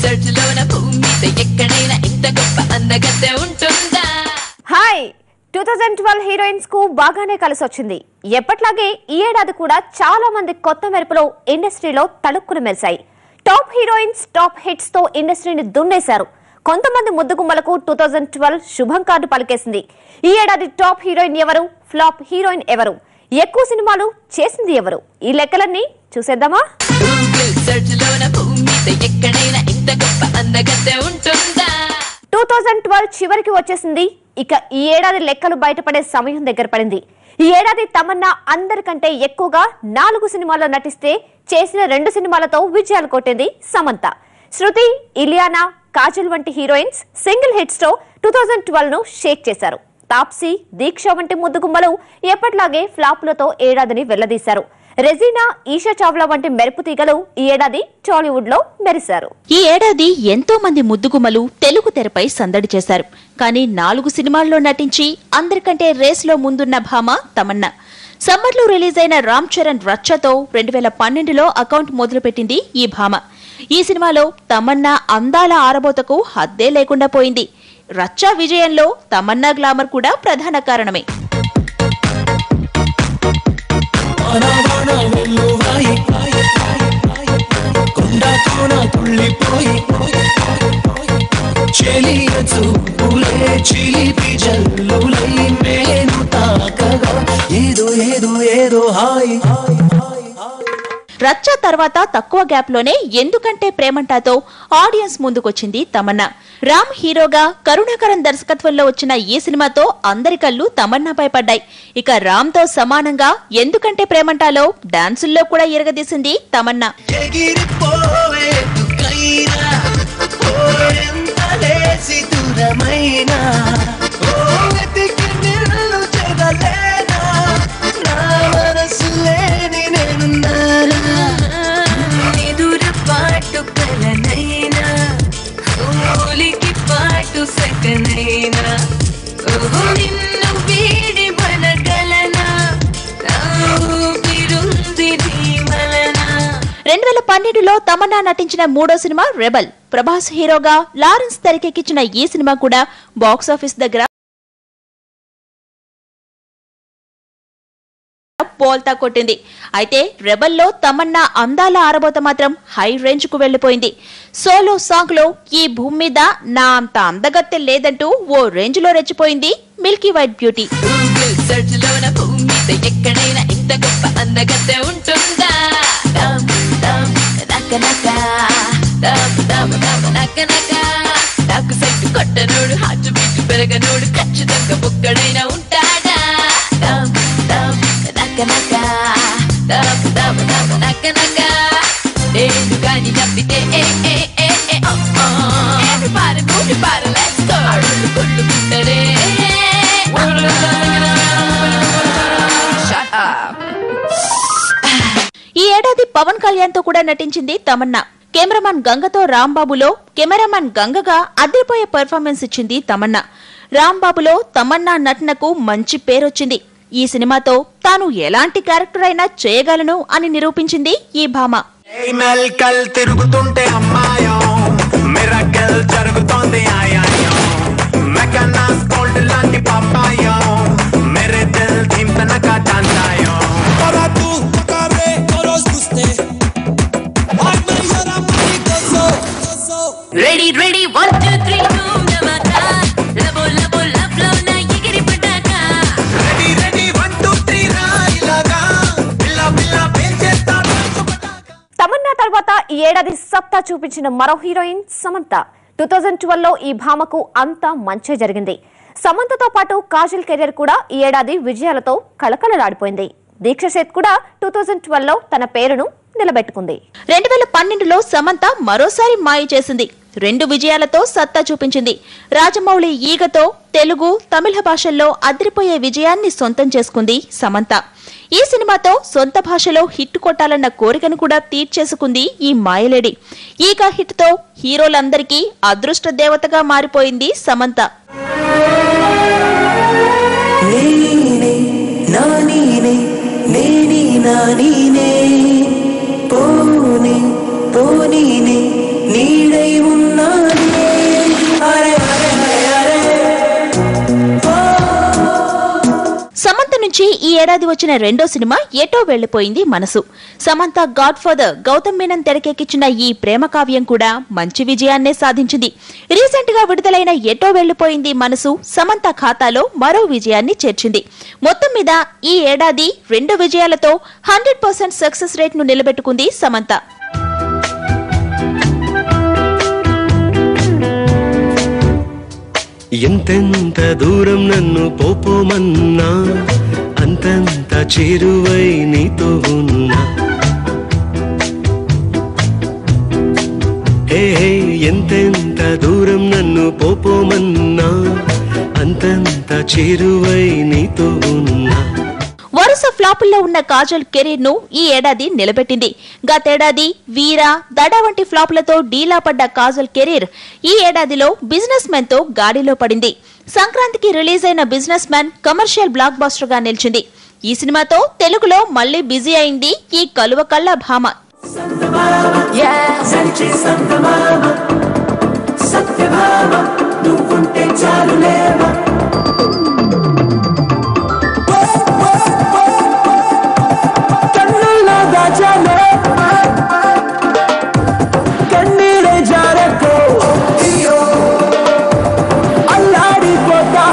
Search లోన భూమి మీద ఎక్కడైనా ఇంత గొప్ప అందగత్తె ఉంటుందా hi two thousand twelve heroines కు బాగానే కలిసి వచ్చింది ఎప్పట్లాగే ఈ ఏడాది కూడా చాలా మంది కొత్త మెరుపులో ఇండస్ట్రీలో తడుక్కులు మెరిశాయి టాప్ హీరోయిన్స్ టాప్ హిట్స్ తో ఇండస్ట్రీని దున్నేశారు కొంతమంది ముద్దుగుమ్మలకు టూ థౌజండ్ ట్వెల్వ్ శుభం కార్డు పలికేసింది ఈ ఏడాది టాప్ హీరోయిన్ ఎవరు ఫ్లాప్ హీరోయిన్ ఎవరు ఎక్కువ సినిమాలు చేసింది ఎవరు ఈ లెక్కలన్నీ చూసేద్దామా గూగుల్ సెర్చ్ లోన భూమి మీద ఎక్కడైనా ఇంత గొప్ప అందగత్తె ఉంటుందా టూ థౌజండ్ ట్వెల్వ్ చివరికి వచ్చేసింది ఇక ఈ ఏడాది లెక్కలు బయటపడే సమయం దగ్గర పడింది ఈ ఏడాది తమన్నా అందరికంటే ఎక్కువగా నాలుగు సినిమాల్లో నటిస్తే చేసిన రెండు సినిమాలతో విజయాలు కొట్టింది సమంత శృతి ఇలియానా కాజల్ వంటి హీరోయిన్స్ సింగిల్ హిట్స్ తో టూ థౌజండ్ ట్వెల్వ్ ను షేక్ చేశారు తాప్సీ దీక్ష వంటి ముద్దుగుమ్మలు ఎప్పట్లాగే ఫ్లాపులతో ఏడాదిని వెళ్లదీశారు రెజీనా ఈషా చావ్లా వంటి మెరుపు తీగలు ఈ ఏడాది టాలీవుడ్ లో మెరిశారు ఈ ఏడాది ఎంతో మంది ముద్దుగుమ్మలు తెలుగు తెరపై సందడి చేశారు కానీ నాలుగు సినిమాల్లో నటించి అందరికంటే రేసులో ముందున్న భామ తమన్నా సమ్మర్లో రిలీజ్ అయిన రామ్ చరణ్ రచ్చతో రెండు వేల పన్నెండులో అకౌంట్ మొదలుపెట్టింది ఈ భామ ఈ సినిమాలో తమన్నా అందాల ఆరబోతకు హద్దే లేకుండా పోయింది రచ్చ విజయంలో తమన్నా గ్లామర్ కూడా ప్రధాన కారణమే వాన వెల్లువాయి కొండ కోన తుళ్ళిపోయి చెలియ చూపులే చిలిపి జల్లులై మేను తాకగా ఏదో ఏదో ఏదో హాయి రచ్చ తర్వాత తక్కువ గ్యాప్ లోనే ఎందుకంటే ప్రేమంటాతో ఆడియన్స్ ముందుకొచ్చింది తమన్నా రామ్ హీరోగా కరుణాకరన్ దర్శకత్వంలో వచ్చిన ఈ సినిమాతో అందరి కళ్ళు తమన్నాపై పడ్డాయి ఇక రామ్ తో సమానంగా ఎందుకంటే ప్రేమంటాలో డాన్సుల్లో కూడా ఇరగదీసింది తమన్నా ఎగిరిపోవే దుఃఖైనా ఓ ఎంత లేసి దూరమైనా ఓ వెతికి నిన్ను చెదలేనా నా మనసు లేని నేనున్నానా ఎదుర పాటు కలనైనా ఊలికి పాటు సకనైనా ఓహో నిన్ను వీడి మనగలనా నా ఊపిరుంది నీ వలన రెండు వేల పన్నెండులో తమన్నా నటించిన మూడో సినిమా రెబల్ ప్రభాస్ హీరోగా లారెన్స్ తెరకెక్కించిన ఈ సినిమా కూడా బాక్సాఫీస్ దగ్గర బోల్తా కొట్టింది అయితే రెబల్లో తమన్నా అందాల ఆరబోత మాత్రం హై రేంజ్ కు వెళ్లిపోయింది సోలో సాంగ్ లో ఈ భూమి మీద నా అంత అందగత్తె లేదంటూ ఓ రేంజ్ లో రెచ్చిపోయింది milky white beauty Google search లోన భూమి మీద ఎక్కడైనా ఇంత గొప్ప అందగత్తె ఉంటుందా డమ్ డమ్ నక నక డమ్ డమ్ డమ్ నక నక నాకు సెట్టు కొట్టనోడు హార్ట్ బీట్ పెరగనోడు ఖచ్చితంగా ఒక్కడైనా ఉంటాడా డమ్ డమ్ నక నక డమ్ డమ్ డమ్ నక నక నేను గాని నమ్మితే ఏ ఏ ఏ ఏ oh, oh. Everybody move your body, let's go. అడుగు కొట్టుకుంటారే Shut up. ఈ ఏడాది పవన్ కళ్యాణ్ తో కూడా నటించింది తమన్నా కెమెరామాన్ గంగతో రాంబాబులో కెమెరామాన్ గంగగా అదిరిపోయే పెర్ఫార్మెన్స్ ఇచ్చింది తమన్నా రాంబాబులో తమన్నా నటనకు మంచి పేరొచ్చింది ఈ సినిమాతో తాను ఎలాంటి క్యారెక్టర్ అయినా చేయగలను అని నిరూపించింది ఈ భామ ఏ మెల్కల్ తిరుగుతుంటే అమ్మాయం మిరకల్ జరుగుతోంది ఆయాయం మెకనాస్ గోల్డ్ లాంటి పాపాయం మేరే దిల్ ధీమ్ తనక డాంటాయం Para tú tocarme todos ustedes. Ay, me llora maricoso. Ready ready one two three ధూమ్ ధమాకా లబో లబో లబ్ లో నా ఎగిరి పటాకా ready ready one two three రాయిలాగా పిల్ల పిల్ల పేల్చేస్తా తమన్నా తర్వాత ఈ ఏడాది సత్తా చూపించిన మరో heroine Samantha two thousand twelve లో ఈ భామకు అంతా మంచే జరిగింది సమంతతో పాటు కాజల్ కెరీర్ కూడా ఈ ఏడాది విజయాలతో కళకళలాడిపోయింది దీక్ష సేత్ కూడా టూ థౌజండ్ ట్వెల్వ్ లో తన పేరును నిలబెట్టుకుంది రెండు వేల పన్నెండులో సమంత మరోసారి మాయ చేసింది రెండు విజయాలతో సత్తా చూపించింది రాజమౌళి ఈగతో తెలుగు తమిళ భాషల్లో అదిరిపోయే విజయాన్ని సొంతం చేసుకుంది సమంత ఈ సినిమాతో సొంత భాషలో హిట్ కొట్టాలన్న కోరికను కూడా తీర్చేసుకుంది ఈ మాయలేడి ఈగ హిట్ తో హీరోలందరికీ అదృష్ట దేవతగా మారిపోయింది సమంత నేనే నా నీనే నేనే నా నీనే పోనే పోనీనే నీడై ఉన్న నుంచి ఈ ఏడాది వచ్చిన రెండో సినిమా ఎటో వెళ్లిపోయింది మనసు సమంత గాడ్ ఫాదర్ గౌతమ్ మీనన్ తెరకెక్కించిన ఈ ప్రేమ కావ్యం కూడా మంచి విజయాన్నే సాధించింది రీసెంట్ గా విడుదలైన ఎటో వెళ్లిపోయింది మనసు సమంత ఖాతాలో మరో విజయాన్ని చేర్చింది మొత్తం మీద ఈ ఏడాది రెండు విజయాలతో హండ్రెడ్ పర్సెంట్ సక్సెస్ రేట్ ను నిలబెట్టుకుంది సమంత ఎంతెంత దూరం నన్ను పోపోమన్నా అంతంత చేరువై నీతో ఉన్నా హే హే, ఎంతెంత దూరం నన్ను పోపోమన్నా అంతంత చేరువై నీతో ఉన్నా వరుస ఫ్లాపుల్లో ఉన్న కాజల్ కెరీర్ ను ఈ ఏడాది నిలబెట్టింది గతేడాది వీర దడ వంటి ఫ్లాపులతో డీలా పడ్డ కాజల్ కెరీర్ ఈ ఏడాదిలో బిజినెస్ మ్యాన్ తో గాడిలో పడింది సంక్రాంతికి రిలీజ్ అయిన businessman commercial blockbuster గా నిలిచింది ఈ సినిమాతో తెలుగులో మళ్లీ బిజీ అయింది ఈ కలువ కళ్ళ భామ సంచి సంతమామ సత్యభామ నువ్వుంటే చాలులేమా కన్నుల్లో దాచాలే కన్నీరే జారకో అల్లాడిపోతా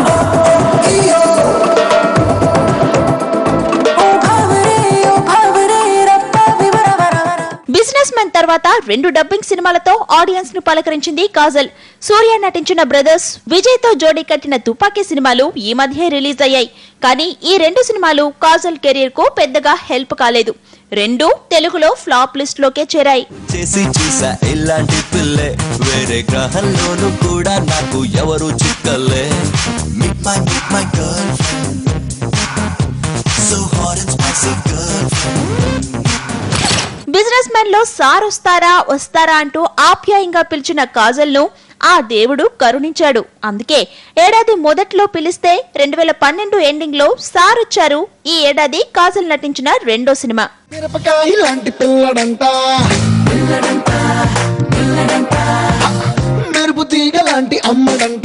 ఓ భావరే ఓ భావరే రప్ప వివరవరవర బిజినెస్ మ్యాన్ తర్వాత రెండు డబ్బింగ్ సినిమాలతో ఆడియన్స్ ను పలకరించింది కాజల్ సూర్య నటించిన బ్రదర్స్ విజయ్ తో జోడీ కట్టిన తుపాకీ సినిమాలు ఈ మధ్య రిలీజ్ అయ్యాయి కానీ ఈ రెండు సినిమాలు కాజల్ కెరీర్ కు పెద్దగా హెల్ప్ కాలేదు రెండు తెలుగులో ఫ్లాప్ లిస్ట్ లోకే చేరాయి చేసి చూసా ఇలాంటి పిల్లే వేరే గ్రహంలోనూ కూడా నాకు ఎవరు చిక్కలే Meet my, meet my girlfriend So hot and spicy girlfriend businessman లో సార్ వస్తారా వస్తారా అంటూ ఆప్యాయంగా పిలిచిన కాజల్ ను ఆ దేవుడు కరుణించాడు అందుకే ఏడాది మొదట్లో పిలిస్తే రెండు వేల పన్నెండు ఎండింగ్ లో సార్ వచ్చారు ఈ ఏడాది కాజల్ నటించిన రెండో సినిమా మిరపకాయ లాంటి పిల్లడంట మెరుపు తీగ లాంటి అమ్మడంట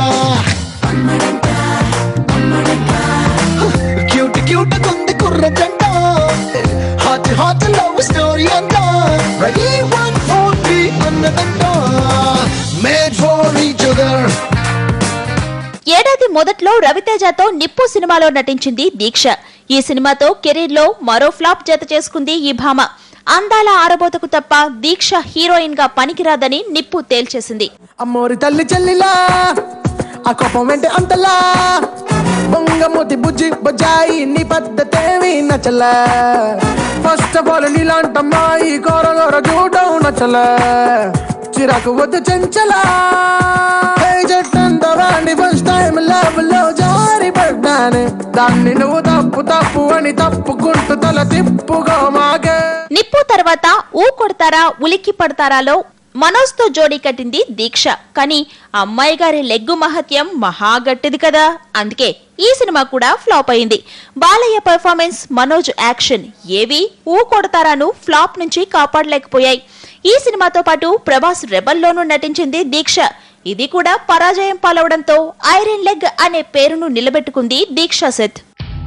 క్యూట్ క్యూట్ కొంది కుర్ర జంట హాట్ హాట్ లవ్ స్టోరీ అంట రెడీ వన్ ఫోర్ త్రీ అన్నదంట మేడ్ ఫర్ ఈచ్ అదర్ ఏడాది మొదట్లో రవితేజతో నిప్పు సినిమాలో నటించింది దీక్ష ఈ సినిమాతో కెరీర్ లో మరో ఫ్లాప్ జత చేసుకుంది ఈ భామ అందాల ఆరబోతకు తప్ప దీక్ష హీరోయిన్ గా పనికిరాదని నిప్పు తేల్చేసింది అమ్మోరి తల్లి చెల్లిలా ఆ కోపం వెంటే అంతలా బొంగమూతి బుజ్జి బొజ్జాయి నీ పద్ధతేమి నచ్చలే ఫస్ట్ ఆఫ్ ఆల్ నీలాంటమ్మాయి కోరగోర చూడడం నచ్చలే చిరాకు వద్దు చెంచలా చెట్టంత వాడి ఫస్ట్ టైం లవ్ లో జారి పడ్డానే దాన్ని నువ్వు తప్పు తప్పు అని తప్పుకుంటూ తల తిప్పుకో మాకే నిప్పు తర్వాత ఊ కొడతారా ఉలిక్కి పడతారాలో మనోజ్ తో జోడీ కట్టింది దీక్ష కానీ అమ్మాయి గారి లెగ్గు మహత్యం మహా గట్టిది కదా అందుకే ఈ సినిమా కూడా ఫ్లాప్ అయింది బాలయ్య పెర్ఫార్మెన్స్ మనోజ్ యాక్షన్ ఏవి ఊ కొడతారాను ఫ్లాప్ నుంచి కాపాడలేకపోయాయి ఈ సినిమాతో పాటు ప్రభాస్ రెబల్లోనూ నటించింది దీక్ష ఇది కూడా పరాజయం పాలవడంతో ఐరన్ లెగ్ అనే పేరును నిలబెట్టుకుంది దీక్ష సెత్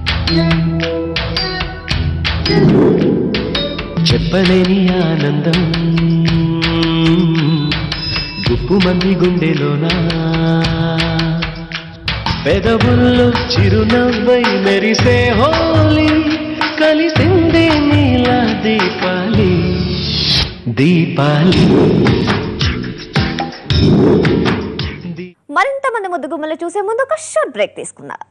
చెప్పలేని ఆనందం గుప్పు మంది గుండెలోనా పెదవుల్లో చిరునవ్వై మెరిసే హోలీ కలిసిందే నీలా దీపాలి దీపాలి మరింత మంది ముద్దుగుమ్మలు చూసే ముందు ఒక షార్ట్ బ్రేక్ తీసుకుందాం